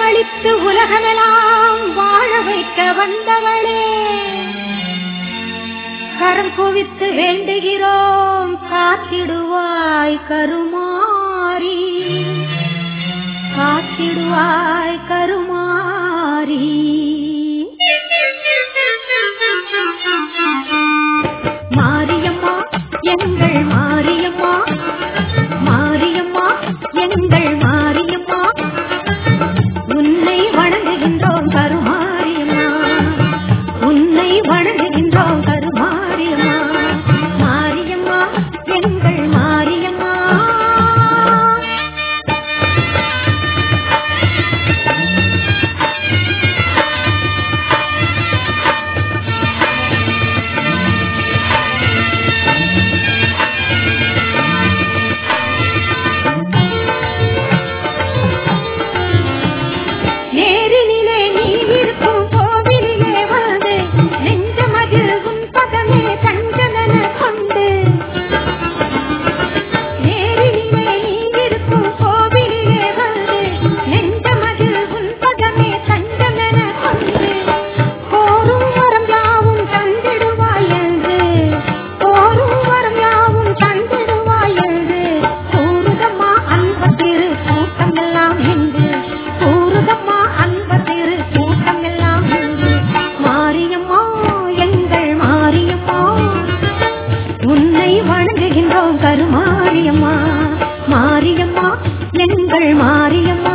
அளித்து உலகமெல்லாம் வாழ வைக்க வந்தவளே கரம் குவித்து வேண்டுகிறோம் காத்திடுவாய் கருமாரி காத்திடுவாய் கருமாரி மாரியம்மா எங்கள் மாரியம்மா மாரியம்மா எங்கள் மாரியம்மா உன்னை வணங்குகின்றோம் கருமாரியம்மா உன்னை வணங்குகின்றோம் கருமாரியம்மா மாரியம்மா எங்கள் மாரியம்மா நேரினிலே நீ இருக்கும் கோவிலிலே வந்து நெஞ்சமதில் உன் பதமே தஞ்சமென கொண்டு நேரினிலே நீ இருக்கும் கோவிலிலே வந்து நெஞ்சமதில் உன் பதமே தஞ்சமென கொண்டு கோரும் வரம் யாவும் தந்திடுவாய் என்று கோரும் வரம் யாவும் தந்திடுவாய் என்று கூறுதம்மா அன்பத்திரு கூட்டம் எல்லாம் என்று கூறுதம்மா அன்பத்திரு கூட்டம் எல்லாம் என்று மாரியம்மா எங்கள் மாரியம்மா உன்னை வணங்குகின்றோம் கருமாரியம்மா மாரியம்மா எங்கள் மாரியம்மா